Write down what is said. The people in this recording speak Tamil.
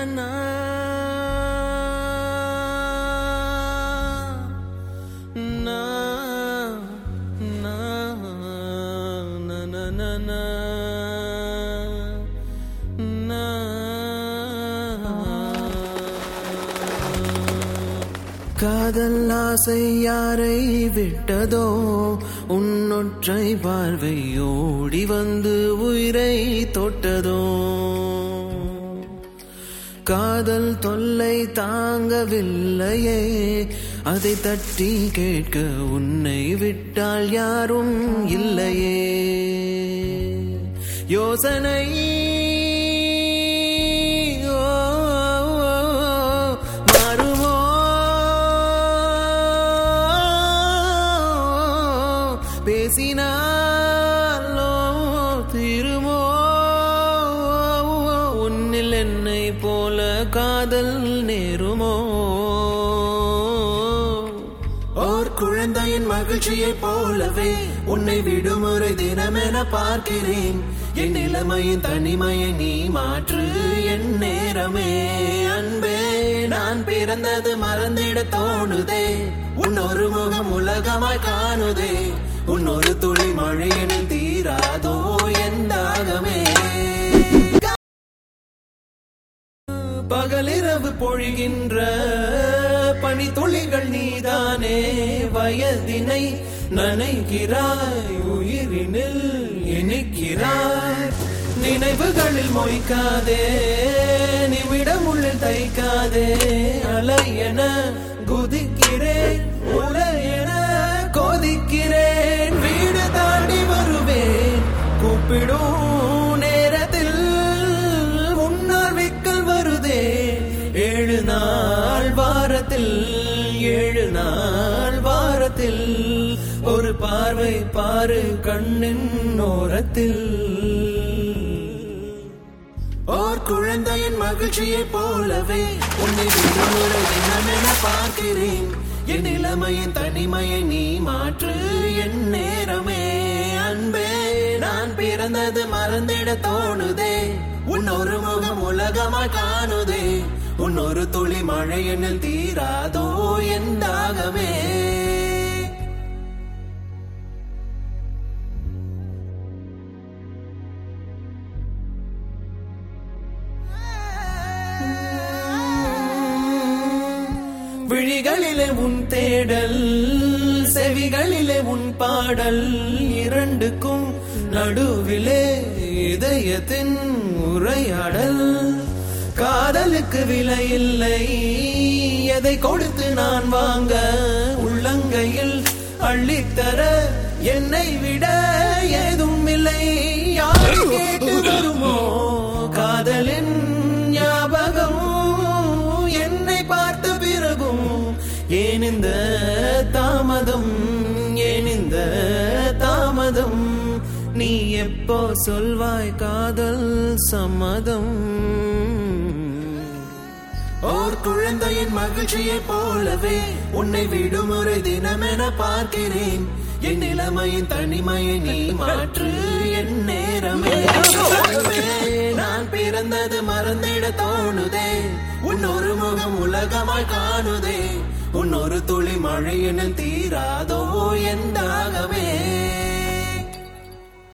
na na na na na na na காதல் ஆசை யாரை விட்டதோ உன்னொற்றை பார்வை ஓடி வந்து உயிரை தொட்டதோ காதல் தொல்லை தாங்கவில்லையே அதை தட்டி கேட்க உன்னை விட்டால் யாரும் இல்லையே யோசனை ஓ, மாறுமோ பேசினாலோ திருமோ உன்னில் என்னை போல காதல் நேருமோ ஓர் குழந்தையின் மகிழ்ச்சியைப் போலவே உன்னை விடுமுறை தினமென பார்க்கிறேன் என் நிலைமையின் தனிமையை நீ மாற்று என் நேரமே அன்பே நான் பிறந்தது மறந்திட தோணுதே உன் ஒரு முகம் உலகமாய் காணுதே உன் ஒரு துளி மழையனில் தீராதோ என் தாகமே பகலிரவு பொழிகின்ற பனித்துளிகள் நீதானே வயதினை நனைகிறாய் உயிரினில் இனிக்கிறாய் நினைவுகளில் மொய்க்காதே நிமிடம் உள்ளில் தைக்காதே அலையென குதிக்கிறேன் உலையென கொதிக்கிறேன் வீடு தாண்டி வருவேன் கூப்பிடும் நேரத்தில் உன்னால் விக்கல் வருதே ஏழு நாள் வாரத்தில் ஏழு நாள் வாரத்தில் ஒரு பார்வை பாரு கண்ணின் ஓரத்தில் ஓர் குழந்தையின் மகிழ்ச்சியைப் போலவே உன்னை விடுமுறை தினமென பார்க்கிறேன் என் நிலைமையின் தனிமையை நீ மாற்று என் நேரமே அன்பே நான் பிறந்தது மறந்திட தோணுதே உன் ஒரு முகம் உலகமாய் காணுதே உன் ஒரு துளி மழையெனில் தீராதோ என் தாகமே விழிகளிலே உன் தேடல் செவிகளிலே உன் பாடல் இரண்டுக்கும் நடுவிலே இதயத்தின் உரையாடல் காதலுக்கு விலை இல்லை எதை கொடுத்து நான் வாங்க உள்ளங்கையில் அள்ளித்தர என்னை விட ஏதும் இல்லை யாரை கேட்டு வருமோ காதலின் ஞாபகம் என்னை பார்த்த பிறகும் ஏன் இந்த தாமதம் ஏன் இந்த தாமதம் நீ எப்போ சொல்வாய் காதல் சம்மதம் ஓர் குழந்தையின் மகிழ்ச்சியைப் போலவே உன்னை விடுமுறை தினமென பார்க்கிறேன் என் நிலைமையின் தனிமையை நீ மாற்று என் நேரமே அன்பே, நான் பிறந்தது மறந்திட தோணுதே உன் ஒரு முகம் உலகமாய் காணுதே உன் ஒரு துளி மழையெனில் தீராதோ என் தாகமே